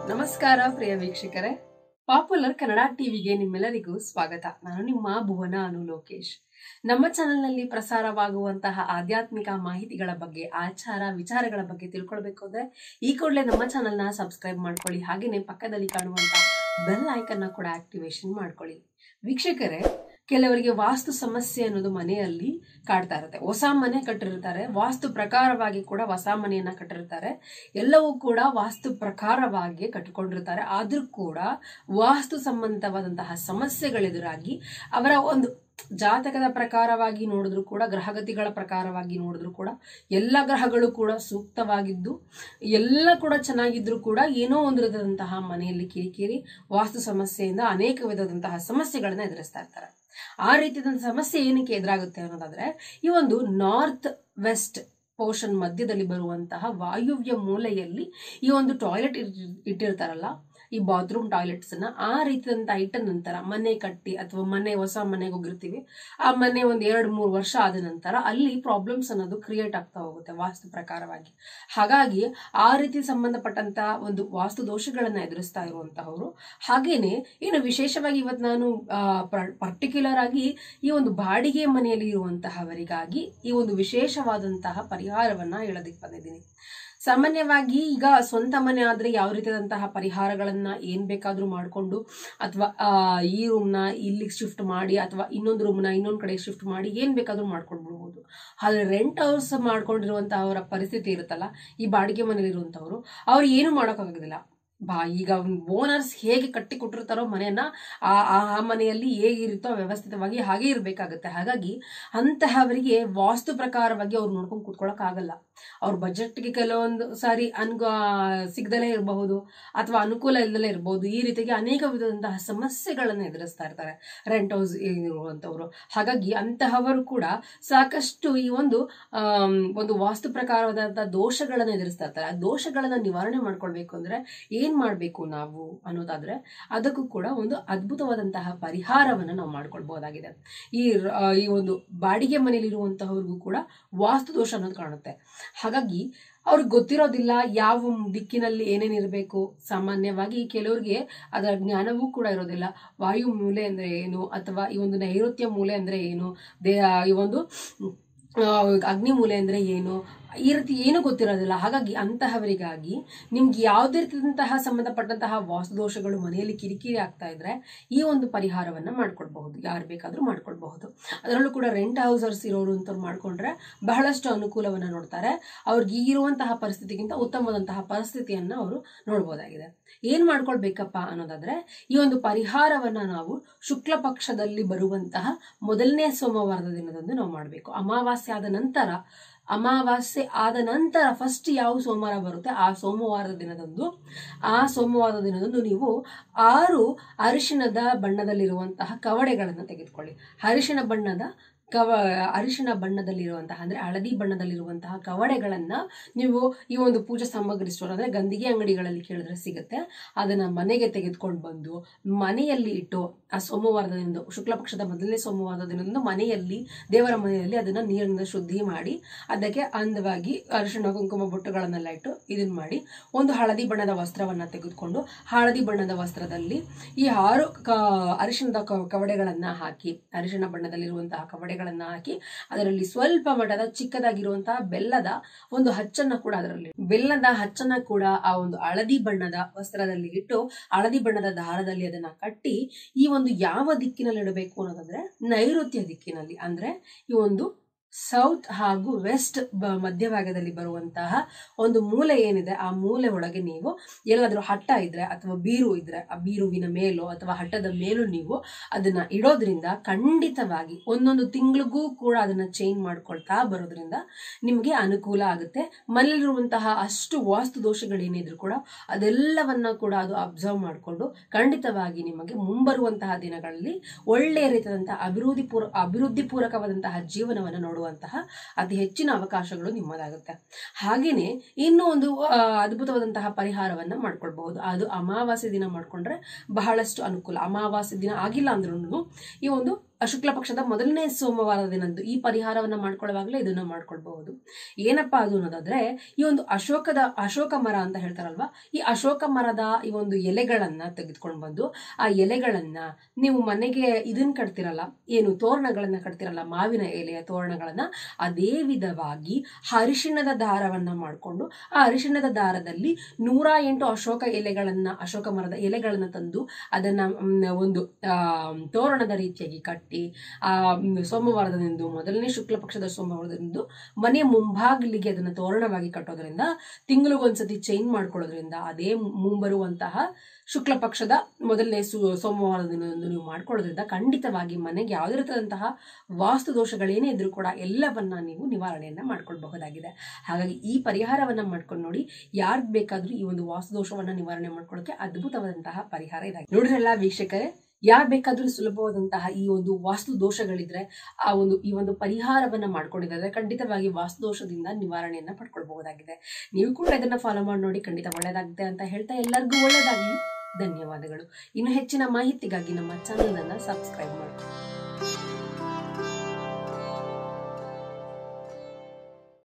ನಮಸ್ಕಾರ ಪ್ರಿಯ ವೀಕ್ಷಕರೇ ಪಾಪ್ಯುಲರ್ ಕನ್ನಡ ಟಿವಿಗೆ ನಿಮ್ಮೆಲ್ಲರಿಗೂ ಸ್ವಾಗತ ನಾನು ನಿಮ್ಮ ಭುವನ ಅನು ಲೋಕೇಶ್ ನಮ್ಮ ಚಾನೆಲ್ನಲ್ಲಿ ಪ್ರಸಾರವಾಗುವಂತಹ ಆಧ್ಯಾತ್ಮಿಕ ಮಾಹಿತಿಗಳ ಬಗ್ಗೆ ಆಚಾರ ವಿಚಾರಗಳ ಬಗ್ಗೆ ತಿಳ್ಕೊಳ್ಬೇಕು ಅಂದ್ರೆ ಈ ಕೂಡಲೇ ನಮ್ಮ ಚಾನೆಲ್ನ ಸಬ್ಸ್ಕ್ರೈಬ್ ಮಾಡ್ಕೊಳ್ಳಿ ಹಾಗೆಯೇ ಪಕ್ಕದಲ್ಲಿ ಕಾಣುವಂತಹ ಬೆಲ್ ಐಕನ್ನ ಕೂಡ ಆಕ್ಟಿವೇಶನ್ ಮಾಡ್ಕೊಳ್ಳಿ ವೀಕ್ಷಕರೇ ಕೆಲವರಿಗೆ ವಾಸ್ತು ಸಮಸ್ಯೆ ಅನ್ನೋದು ಮನೆಯಲ್ಲಿ ಕಾಡ್ತಾ ಇರುತ್ತೆ ಹೊಸ ಮನೆ ಕಟ್ಟಿರ್ತಾರೆ ವಾಸ್ತು ಪ್ರಕಾರವಾಗಿ ಕೂಡ ಹೊಸ ಮನೆಯನ್ನ ಕಟ್ಟಿರ್ತಾರೆ ಎಲ್ಲವೂ ಕೂಡ ವಾಸ್ತು ಪ್ರಕಾರವಾಗಿ ಕಟ್ಟಿಕೊಂಡಿರ್ತಾರೆ ಆದ್ರೂ ಕೂಡ ವಾಸ್ತು ಸಂಬಂಧವಾದಂತಹ ಸಮಸ್ಯೆಗಳೆದುರಾಗಿ ಅವರ ಒಂದು ಜಾತಕದ ಪ್ರಕಾರವಾಗಿ ನೋಡಿದ್ರು ಕೂಡ ಗ್ರಹಗತಿಗಳ ಪ್ರಕಾರವಾಗಿ ನೋಡಿದ್ರು ಕೂಡ ಎಲ್ಲ ಗ್ರಹಗಳು ಕೂಡ ಸೂಕ್ತವಾಗಿದ್ದು ಎಲ್ಲ ಕೂಡ ಚೆನ್ನಾಗಿದ್ರು ಕೂಡ ಏನೋ ಒಂದು ವಿಧದಂತಹ ಮನೆಯಲ್ಲಿ ಕಿರಿಕಿರಿ ವಾಸ್ತು ಸಮಸ್ಯೆಯಿಂದ ಅನೇಕ ವಿಧದಂತಹ ಸಮಸ್ಯೆಗಳನ್ನ ಎದುರಿಸ್ತಾ ಇರ್ತಾರೆ ಆ ರೀತಿಯಾದಂತಹ ಸಮಸ್ಯೆ ಏನಕ್ಕೆ ಎದುರಾಗುತ್ತೆ ಅನ್ನೋದಾದ್ರೆ ಈ ಒಂದು ನಾರ್ತ್ ವೆಸ್ಟ್ ಪೋರ್ಷನ್ ಮಧ್ಯದಲ್ಲಿ ಬರುವಂತಹ ವಾಯುವ್ಯ ಮೂಲೆಯಲ್ಲಿ ಈ ಒಂದು ಟಾಯ್ಲೆಟ್ ಇಟ್ಟಿರ್ತಾರಲ್ಲ ಈ ಬಾತ್ರೂಮ್ ಟಾಯ್ಲೆಟ್ಸ್ ನ ಆ ರೀತಿಯಾದಂತ ಇಟ್ಟ ನಂತರ ಮನೆ ಕಟ್ಟಿ ಅಥವಾ ಮನೆ ಹೊಸ ಮನೆಗೆ ಹೋಗಿರ್ತೀವಿ ಆ ಮನೆ ಒಂದ್ ಎರಡ್ ಮೂರು ವರ್ಷ ಆದ ನಂತರ ಅಲ್ಲಿ ಪ್ರಾಬ್ಲಮ್ಸ್ ಅನ್ನೋದು ಕ್ರಿಯೇಟ್ ಆಗ್ತಾ ಹೋಗುತ್ತೆ ವಾಸ್ತು ಪ್ರಕಾರವಾಗಿ ಹಾಗಾಗಿ ಆ ರೀತಿ ಸಂಬಂಧಪಟ್ಟಂತ ಒಂದು ವಾಸ್ತು ದೋಷಗಳನ್ನ ಎದುರಿಸ್ತಾ ಇರುವಂತಹವರು ಹಾಗೇನೆ ಏನು ವಿಶೇಷವಾಗಿ ಇವತ್ತು ನಾನು ಪರ್ಟಿಕ್ಯುಲರ್ ಆಗಿ ಈ ಒಂದು ಬಾಡಿಗೆ ಮನೆಯಲ್ಲಿ ಇರುವಂತಹವರಿಗಾಗಿ ಈ ಒಂದು ವಿಶೇಷವಾದಂತಹ ಪರಿಹಾರವನ್ನ ಹೇಳೋದಕ್ಕೆ ಬಂದಿದ್ದೀನಿ ಸಾಮಾನ್ಯವಾಗಿ ಈಗ ಸ್ವಂತ ಮನೆ ಆದ್ರೆ ಯಾವ ರೀತಿಯಾದಂತಹ ಪರಿಹಾರಗಳನ್ನ ಏನ್ ಬೇಕಾದ್ರೂ ಮಾಡ್ಕೊಂಡು ಅಥವಾ ಈ ರೂಮ್ನ ಇಲ್ಲಿಗೆ ಶಿಫ್ಟ್ ಮಾಡಿ ಅಥವಾ ಇನ್ನೊಂದು ರೂಮ್ನ ಇನ್ನೊಂದ್ ಕಡೆ ಶಿಫ್ಟ್ ಮಾಡಿ ಏನ್ ಬೇಕಾದ್ರೂ ಮಾಡ್ಕೊಂಡು ಬಿಡ್ಬೋದು ಆದ್ರೆ ರೆಂಟ್ ಹೌಸ್ ಮಾಡ್ಕೊಂಡಿರುವಂತಹ ಅವರ ಪರಿಸ್ಥಿತಿ ಇರುತ್ತಲ್ಲ ಈ ಬಾಡಿಗೆ ಮನೇಲಿ ಇರುವಂತವ್ರು ಅವ್ರು ಏನು ಮಾಡೋಕ್ಕಾಗೋದಿಲ್ಲ ಬಾ ಈಗ ಓನರ್ಸ್ ಹೇಗೆ ಕಟ್ಟಿ ಕೊಟ್ಟಿರ್ತಾರೋ ಮನೆಯನ್ನ ಆ ಆ ಮನೆಯಲ್ಲಿ ಹೇಗಿರುತ್ತೋ ವ್ಯವಸ್ಥಿತವಾಗಿ ಹಾಗೆ ಇರಬೇಕಾಗುತ್ತೆ ಹಾಗಾಗಿ ಅಂತಹವರಿಗೆ ವಾಸ್ತು ಪ್ರಕಾರವಾಗಿ ಅವ್ರು ನೋಡ್ಕೊಂಡು ಕೂತ್ಕೊಳ್ಳೋಕೆ ಆಗಲ್ಲ ಅವ್ರ ಬಜೆಟ್ಗೆ ಕೆಲವೊಂದು ಸಾರಿ ಅನ್ಗ ಸಿಗದಲೇ ಇರಬಹುದು ಅಥವಾ ಅನುಕೂಲ ಇಲ್ಲದಲೇ ಇರಬಹುದು ಈ ರೀತಿಯಾಗಿ ಅನೇಕ ವಿಧದಂತಹ ಸಮಸ್ಯೆಗಳನ್ನು ಎದುರಿಸ್ತಾ ಇರ್ತಾರೆ ರೆಂಟ್ ಹೌಸ್ ಇರುವಂತವ್ರು ಹಾಗಾಗಿ ಅಂತಹವರು ಕೂಡ ಸಾಕಷ್ಟು ಈ ಒಂದು ಒಂದು ವಾಸ್ತು ಪ್ರಕಾರವಾದಂತಹ ದೋಷಗಳನ್ನು ಎದುರಿಸ್ತಾ ಇರ್ತಾರೆ ಆ ದೋಷಗಳನ್ನ ನಿವಾರಣೆ ಮಾಡ್ಕೊಳ್ಬೇಕು ಅಂದ್ರೆ ಏನ್ ಮಾಡ್ಬೇಕು ನಾವು ಅನ್ನೋದಾದ್ರೆ ಅದಕ್ಕೂ ಕೂಡ ಒಂದು ಅದ್ಭುತವಾದಂತಹ ಪರಿಹಾರವನ್ನ ನಾವು ಮಾಡ್ಕೊಳ್ಬಹುದಾಗಿದೆ ಈ ಈ ಒಂದು ಬಾಡಿಗೆ ಮನೆಯಲ್ಲಿ ಇರುವಂತಹವ್ರಿಗೂ ಕೂಡ ವಾಸ್ತು ದೋಷ ಅನ್ನೋದು ಕಾಣುತ್ತೆ ಹಾಗಾಗಿ ಅವ್ರಿಗೆ ಗೊತ್ತಿರೋದಿಲ್ಲ ಯಾವ ದಿಕ್ಕಿನಲ್ಲಿ ಏನೇನ್ ಇರಬೇಕು ಸಾಮಾನ್ಯವಾಗಿ ಕೆಲವ್ರಿಗೆ ಅದರ ಜ್ಞಾನವೂ ಕೂಡ ಇರೋದಿಲ್ಲ ವಾಯು ಮೂಲೆ ಅಂದ್ರೆ ಏನು ಅಥವಾ ಈ ಒಂದು ನೈಋತ್ಯ ಮೂಲೆ ಅಂದ್ರೆ ಏನು ದೇ ಈ ಒಂದು ಅಗ್ನಿ ಮೂಲೆ ಅಂದ್ರೆ ಏನು ಈ ರೀತಿ ಏನು ಗೊತ್ತಿರೋದಿಲ್ಲ ಹಾಗಾಗಿ ಅಂತಹವರಿಗಾಗಿ ನಿಮ್ಗೆ ಯಾವುದೇ ರೀತಿಯಾದಂತಹ ಸಂಬಂಧಪಟ್ಟಂತಹ ವಾಸ್ತುದೋಷಗಳು ಮನೆಯಲ್ಲಿ ಕಿರಿಕಿರಿ ಆಗ್ತಾ ಇದ್ರೆ ಈ ಒಂದು ಪರಿಹಾರವನ್ನ ಮಾಡ್ಕೊಳ್ಬಹುದು ಯಾರು ಬೇಕಾದ್ರೂ ಮಾಡ್ಕೊಳ್ಬಹುದು ಅದರಲ್ಲೂ ಕೂಡ ರೆಂಟ್ ಹೌಸರ್ಸ್ ಇರೋರು ಅಂತವ್ರು ಮಾಡ್ಕೊಂಡ್ರೆ ಬಹಳಷ್ಟು ಅನುಕೂಲವನ್ನ ನೋಡ್ತಾರೆ ಅವ್ರಿಗೆ ಇರುವಂತಹ ಪರಿಸ್ಥಿತಿಗಿಂತ ಉತ್ತಮವಾದಂತಹ ಪರಿಸ್ಥಿತಿಯನ್ನ ಅವರು ನೋಡ್ಬೋದಾಗಿದೆ ಏನ್ ಮಾಡ್ಕೊಳ್ಬೇಕಪ್ಪ ಅನ್ನೋದಾದ್ರೆ ಈ ಒಂದು ಪರಿಹಾರವನ್ನ ನಾವು ಶುಕ್ಲ ಪಕ್ಷದಲ್ಲಿ ಬರುವಂತಹ ಮೊದಲನೇ ಸೋಮವಾರದ ದಿನದಂದು ನಾವು ಮಾಡಬೇಕು ಅಮಾವಾಸ್ಯೆ ಆದ ನಂತರ ಅಮಾವಾಸ್ಯೆ ಆದ ನಂತರ ಫಸ್ಟ್ ಯಾವ ಸೋಮವಾರ ಬರುತ್ತೆ ಆ ಸೋಮವಾರದ ದಿನದಂದು ಆ ಸೋಮವಾರದ ದಿನದಂದು ನೀವು ಆರು ಅರಿಶಿಣದ ಬಣ್ಣದಲ್ಲಿರುವಂತಹ ಕವಡೆಗಳನ್ನು ತೆಗೆದುಕೊಳ್ಳಿ ಅರಿಶಿಣ ಬಣ್ಣದ ಕವ ಅರಿಶಿಣ ಬಣ್ಣದಲ್ಲಿರುವಂತಹ ಅಂದ್ರೆ ಹಳದಿ ಬಣ್ಣದಲ್ಲಿರುವಂತಹ ಕವಡೆಗಳನ್ನ ನೀವು ಈ ಒಂದು ಪೂಜಾ ಸಾಮಗ್ರಿ ಸ್ಟೋರ್ ಅಂದ್ರೆ ಗಂದಿಗೆ ಅಂಗಡಿಗಳಲ್ಲಿ ಕೇಳಿದ್ರೆ ಸಿಗುತ್ತೆ ಅದನ್ನ ಮನೆಗೆ ತೆಗೆದುಕೊಂಡು ಬಂದು ಮನೆಯಲ್ಲಿ ಇಟ್ಟು ಆ ಸೋಮವಾರದ ದಿನದ ಶುಕ್ಲ ಪಕ್ಷದ ಮೊದಲನೇ ಸೋಮವಾರದ ದಿನದಂದು ಮನೆಯಲ್ಲಿ ದೇವರ ಮನೆಯಲ್ಲಿ ಅದನ್ನ ನೀರಿನಿಂದ ಶುದ್ಧಿ ಮಾಡಿ ಅದಕ್ಕೆ ಅಂದವಾಗಿ ಅರಿಶಿಣ ಕುಂಕುಮ ಬೊಟ್ಟುಗಳನ್ನೆಲ್ಲ ಇಟ್ಟು ಇದನ್ನ ಮಾಡಿ ಒಂದು ಹಳದಿ ಬಣ್ಣದ ವಸ್ತ್ರವನ್ನ ತೆಗೆದುಕೊಂಡು ಹಳದಿ ಬಣ್ಣದ ವಸ್ತ್ರದಲ್ಲಿ ಈ ಆರು ಅರಿಶಿಣದ ಕವಡೆಗಳನ್ನ ಹಾಕಿ ಅರಿಶಿಣ ಬಣ್ಣದಲ್ಲಿರುವಂತಹ ಕವಡೆ ಗಳನ್ನ ಹಾಕಿ ಅದರಲ್ಲಿ ಸ್ವಲ್ಪ ಮಟ್ಟದ ಚಿಕ್ಕದಾಗಿರುವಂತಹ ಬೆಲ್ಲದ ಒಂದು ಹಚ್ಚನ್ನ ಕೂಡ ಅದರಲ್ಲಿ ಬೆಲ್ಲದ ಹಚ್ಚನ್ನ ಕೂಡ ಆ ಒಂದು ಹಳದಿ ಬಣ್ಣದ ವಸ್ತ್ರದಲ್ಲಿ ಇಟ್ಟು ಹಳದಿ ಬಣ್ಣದ ದಾರದಲ್ಲಿ ಅದನ್ನ ಕಟ್ಟಿ ಈ ಒಂದು ಯಾವ ದಿಕ್ಕಿನಲ್ಲಿ ಇಡಬೇಕು ಅನ್ನೋದಂದ್ರೆ ನೈಋತ್ಯ ದಿಕ್ಕಿನಲ್ಲಿ ಅಂದ್ರೆ ಈ ಒಂದು ಸೌತ್ ಹಾಗೂ ವೆಸ್ಟ್ ಮಧ್ಯಭಾಗದಲ್ಲಿ ಬರುವಂತಹ ಒಂದು ಮೂಲೆ ಏನಿದೆ ಆ ಮೂಲೆ ಒಳಗೆ ನೀವು ಎಲ್ಲಾದ್ರೂ ಹಟ್ಟ ಇದ್ರೆ ಅಥವಾ ಬೀರು ಇದ್ರೆ ಆ ಬೀರುವಿನ ಮೇಲೋ ಅಥವಾ ಹಟ್ಟದ ಮೇಲೂ ನೀವು ಅದನ್ನ ಇಡೋದ್ರಿಂದ ಖಂಡಿತವಾಗಿ ಒಂದೊಂದು ತಿಂಗಳಿಗೂ ಕೂಡ ಅದನ್ನ ಚೇಂಜ್ ಮಾಡ್ಕೊಳ್ತಾ ಬರೋದ್ರಿಂದ ನಿಮಗೆ ಅನುಕೂಲ ಆಗುತ್ತೆ ಮನೆಯಲ್ಲಿರುವಂತಹ ಅಷ್ಟು ವಾಸ್ತು ದೋಷಗಳೇನಿದ್ರು ಕೂಡ ಅದೆಲ್ಲವನ್ನ ಕೂಡ ಅದು ಅಬ್ಸರ್ವ್ ಮಾಡಿಕೊಂಡು ಖಂಡಿತವಾಗಿ ನಿಮಗೆ ಮುಂಬರುವಂತಹ ದಿನಗಳಲ್ಲಿ ಒಳ್ಳೆಯ ರೀತಿಯಾದಂತಹ ಅಭಿವೃದ್ಧಿ ಪೂರ ಅಭಿವೃದ್ಧಿ ಪೂರಕವಾದಂತಹ ಜೀವನವನ್ನು ನೋಡುವಂತಹ ಅತಿ ಹೆಚ್ಚಿನ ಅವಕಾಶಗಳು ನಿಮ್ಮದಾಗುತ್ತೆ ಹಾಗೇನೆ ಇನ್ನೂ ಒಂದು ಅದ್ಭುತವಾದಂತಹ ಪರಿಹಾರವನ್ನ ಮಾಡ್ಕೊಳ್ಬಹುದು ಅದು ಅಮಾವಾಸ್ಯೆ ದಿನ ಮಾಡ್ಕೊಂಡ್ರೆ ಬಹಳಷ್ಟು ಅನುಕೂಲ ಅಮಾವಾಸ್ಯೆ ದಿನ ಆಗಿಲ್ಲ ಅಂದ್ರೂ ಈ ಒಂದು ಶುಕ್ಲ ಪಕ್ಷದ ಮೊದಲನೇ ಸೋಮವಾರದ ದಿನದ್ದು ಈ ಪರಿಹಾರವನ್ನ ಮಾಡ್ಕೊಳ್ಳುವಾಗಲೇ ಇದನ್ನ ಮಾಡ್ಕೊಳ್ಬಹುದು ಏನಪ್ಪಾ ಅದು ಅನ್ನೋದಾದ್ರೆ ಈ ಒಂದು ಅಶೋಕದ ಅಶೋಕ ಮರ ಅಂತ ಹೇಳ್ತಾರಲ್ವಾ ಈ ಅಶೋಕ ಮರದ ಈ ಒಂದು ಎಲೆಗಳನ್ನ ತೆಗೆದುಕೊಂಡು ಬಂದು ಆ ಎಲೆಗಳನ್ನ ನೀವು ಮನೆಗೆ ಇದನ್ನ ಕಟ್ತಿರಲ್ಲ ಏನು ತೋರಣಗಳನ್ನ ಕಟ್ತಿರಲ್ಲ ಮಾವಿನ ಎಲೆಯ ತೋರಣಗಳನ್ನ ಅದೇ ವಿಧವಾಗಿ ಅರಿಶಿಣದ ದಾರವನ್ನ ಮಾಡಿಕೊಂಡು ಆ ಅರಿಶಿಣದ ದಾರದಲ್ಲಿ ನೂರ ಎಂಟು ಅಶೋಕ ಎಲೆಗಳನ್ನ ಅಶೋಕ ಮರದ ಎಲೆಗಳನ್ನ ತಂದು ಅದನ್ನ ಮ್, ಒಂದು ಆ, ತೋರಣದ ರೀತಿಯಾಗಿ ಕಟ್ಟಿ ಆ ಮ್, ಸೋಮವಾರದಂದು ಮೊದಲನೇ ಶುಕ್ಲ ಪಕ್ಷದ ಸೋಮವಾರದಂದು ಮನೆಯ ಮುಂಭಾಗಿಲಿಗೆ ಅದನ್ನ ತೋರಣವಾಗಿ ಕಟ್ಟೋದ್ರಿಂದ ತಿಂಗಳಿಗೊಂದ್ಸತಿ ಚೇಂಜ್ ಮಾಡ್ಕೊಳ್ಳೋದ್ರಿಂದ ಅದೇ ಮುಂಬರುವಂತಹ ಶುಕ್ಲ ಪಕ್ಷದ ಮೊದಲನೇ ಸು ಸೋಮವಾರದ ದಿನದಂದು ನೀವು ಮಾಡ್ಕೊಳ್ಳೋದ್ರಿಂದ ಖಂಡಿತವಾಗಿ ಮನೆಗೆ ಯಾವುದೇ ರೀತಿಯಾದಂತಹ ವಾಸ್ತು ದೋಷಗಳೇನೇ ಇದ್ರೂ ಕೂಡ ಎಲ್ಲವನ್ನ ನೀವು ನಿವಾರಣೆಯನ್ನ ಮಾಡ್ಕೊಳ್ಬಹುದಾಗಿದೆ ಹಾಗಾಗಿ ಈ ಪರಿಹಾರವನ್ನ ಮಾಡ್ಕೊಂಡು ನೋಡಿ ಯಾರ್ಗ್ ಬೇಕಾದ್ರೂ ಈ ಒಂದು ವಾಸ್ತು ದೋಷವನ್ನ ನಿವಾರಣೆ ಮಾಡ್ಕೊಳ್ಳೋಕೆ ಅದ್ಭುತವಾದಂತಹ ಪರಿಹಾರ ಇದಾಗಿದೆ ನೋಡಿರಲ್ಲ ವೀಕ್ಷಕರೇ ಯಾರ್ ಬೇಕಾದ್ರೂ ಸುಲಭವಾದಂತಹ ಈ ಒಂದು ವಾಸ್ತು ದೋಷಗಳಿದ್ರೆ ಆ ಒಂದು ಈ ಒಂದು ಪರಿಹಾರವನ್ನ ಮಾಡ್ಕೊಂಡಿದ್ದಾರೆ ಖಂಡಿತವಾಗಿ ವಾಸ್ತು ದೋಷದಿಂದ ನಿವಾರಣೆಯನ್ನ ಪಡ್ಕೊಳ್ಬಹುದಾಗಿದೆ ನೀವು ಕೂಡ ಇದನ್ನ ಫಾಲೋ ಮಾಡಿ ನೋಡಿ ಖಂಡಿತ ಒಳ್ಳೇದಾಗುತ್ತೆ ಅಂತ ಹೇಳ್ತಾ ಎಲ್ಲರಿಗೂ ಒಳ್ಳೇದಾಗ್ಲಿ ಧನ್ಯವಾದಗಳು ಇನ್ನು ಹೆಚ್ಚಿನ ಮಾಹಿತಿಗಾಗಿ ನಮ್ಮ ಚಾನೆಲ್ ಅನ್ನ ಸಬ್ಸ್ಕ್ರೈಬ್ ಮಾಡಿ